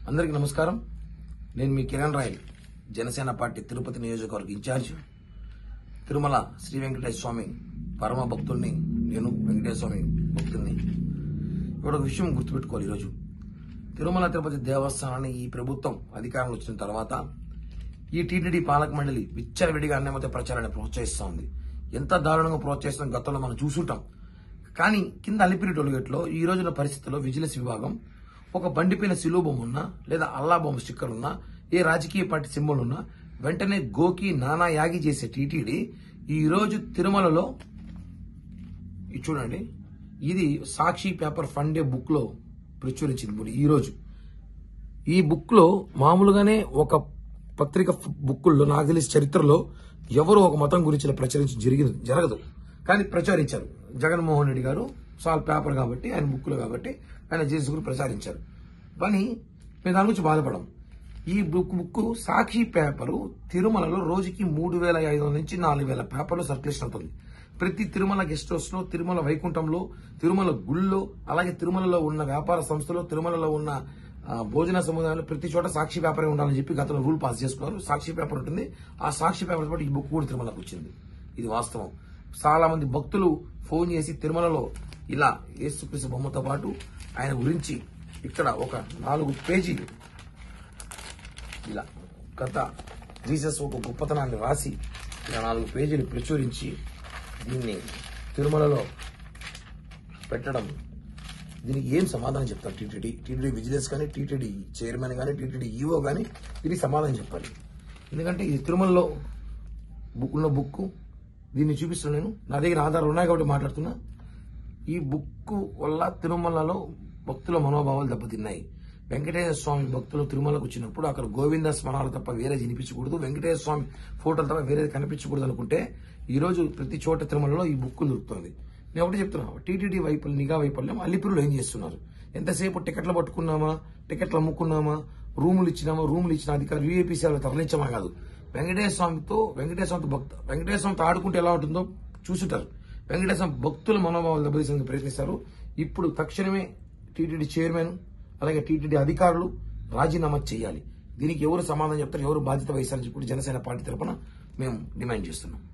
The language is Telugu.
అందరికీ నమస్కారం నేను మీ కిరణ్ రాయల్ జనసేన పార్టీ తిరుపతి నియోజకవర్గ ఇన్ఛార్జ్ తిరుమల శ్రీ వెంకటేశ్వర స్వామి పరమ భక్తుల్ని నేను వెంకటేశ్వర స్వామి భక్తుల్ని ఇప్పుడు ఒక విషయం గుర్తుపెట్టుకోవాలి ఈరోజు తిరుమల తిరుపతి దేవస్థానాన్ని ఈ ప్రభుత్వం అధికారంలో వచ్చిన తర్వాత ఈ టీటీడీ పాలక మండలి విచ్చలవిడిగా అన్నమత ప్రచారాన్ని ప్రోత్సహిస్తూ ఉంది ఎంత దారుణంగా ప్రోత్సహిస్తున్న గతంలో మనం చూసుంటాం కానీ కింద అలిపిరి టోల్గేట్లో ఈ రోజున పరిస్థితుల్లో విజిలెన్స్ విభాగం ఒక బండిపైన సిలువ బొమ్మ ఉన్నా లేదా అల్లా బొమ్మ స్టిక్కర్ ఉన్నా ఏ రాజకీయ పార్టీ సింబల్ ఉన్నా వెంటనే గోకి నానా యాగి చేసే టీటీడీ ఈ రోజు తిరుమలలో ఇది చూడండి ఇది సాక్షి పేపర్ ఫండే బుక్ లో ప్రచురించింది ఇప్పుడు ఈ రోజు ఈ బుక్ లో మామూలుగానే ఒక పత్రిక బుక్కుల్లో నాకు తెలిసి చరిత్రలో ఎవరు ఒక మతం గురించి ఇలా ప్రచురించి జరిగింది జరగదు కానీ ప్రచారించారు జగన్మోహన్ రెడ్డి గారు సాల్ పేపర్ కాబట్టి ఆయన బుక్లో కాబట్టి ఆయన చేసుకుని ప్రచారించారు కానీ మేము దాని గురించి బాధపడం ఈ బుక్ బుక్ సాక్షి పేపరు తిరుమలలో రోజుకి మూడు వేల ఐదు వందల నుంచి నాలుగు వేల పేపర్లు సర్క్యులేషన్ అవుతుంది ప్రతి తిరుమల గెస్ట్ హౌస్ లో తిరుమల వైకుంఠంలో తిరుమల గుళ్ళో అలాగే తిరుమలలో ఉన్న వ్యాపార సంస్థలో తిరుమలలో ఉన్న ఆ, భోజన సముదాయాలు ప్రతి చోట సాక్షి పేపరే ఉండాలని చెప్పి గతంలో రూల్ పాస్ చేసుకున్నారు సాక్షి పేపర్ ఉంటుంది ఆ సాక్షి పేపర్ పాటు ఈ బుక్ కూడా తిరుమలకు వచ్చింది ఇది వాస్తవం చాలా మంది భక్తులు ఫోన్ చేసి తిరుమలలో ఇలా యేసుక్రీస్తు బొమ్మతో పాటు ఆయన గురించి ఇక్కడ ఒక నాలుగు పేజీలు ఇలా కథ జీసస్ ఒక గొప్పతనాన్ని రాసి ఇలా నాలుగు పేజీలు ప్రచురించి దీన్ని తిరుమలలో పెట్టడం దీనికి ఏం సమాధానం చెప్తారు టీటీడీ టీటీడీ విజిలెన్స్ కానీ టీటీడీ చైర్మన్ కానీ టీటీడీ ఈఓ కానీ దీనికి సమాధానం చెప్పాలి ఎందుకంటే ఇది తిరుమలలో బుక్ ఉన్న బుక్ దీన్ని చూపిస్తున్నాను నేను నా దగ్గర ఆధారాలు ఉన్నాయి కాబట్టి మాట్లాడుతున్నా ఈ బుక్ వల్ల తిరుమలలో భక్తుల మనోభావాలు దెబ్బతిన్నాయి వెంకటేశ్వర స్వామి భక్తులు తిరుమలకు వచ్చినప్పుడు అక్కడ గోవింద స్మరణాలు తప్ప వేరే వినిపించకూడదు వెంకటేశ్వర స్వామి ఫోటోలు తప్ప వేరే కనిపించకూడదు అనుకుంటే ఈ రోజు ప్రతి చోట తిరుమలలో ఈ బుక్ దొరుకుతుంది నేను ఒకటి చెప్తున్నా టీటీడీ వైపులు నిఘా వైఫల్యం అల్లిపురులు ఏం చేస్తున్నారు ఎంతసేపు టికెట్లు పట్టుకున్నామా టికెట్లు అమ్ముకున్నామా రూములు ఇచ్చినామా రూములు ఇచ్చిన అధికారులు యూఏపీ సేవలు తరలించమా కాదు వెంకటేశ్వర స్వామితో వెంకటేశ్వర స్వామితో భక్త వెంకటేశ్వర స్వామితో ఆడుకుంటే ఎలా ఉంటుందో చూసుంటారు వెంకటేశ్వర భక్తుల మనోభావాలు దెబ్బతీసేందుకు ప్రయత్నిస్తారు ఇప్పుడు తక్షణమే టీటీడీ చైర్మన్ అలాగే టీటీడీ అధికారులు రాజీనామా చేయాలి దీనికి ఎవరు సమాధానం చెప్తారు ఎవరు బాధ్యత వహిస్తారని చెప్పి జనసేన పార్టీ తరపున మేము డిమాండ్ చేస్తున్నాం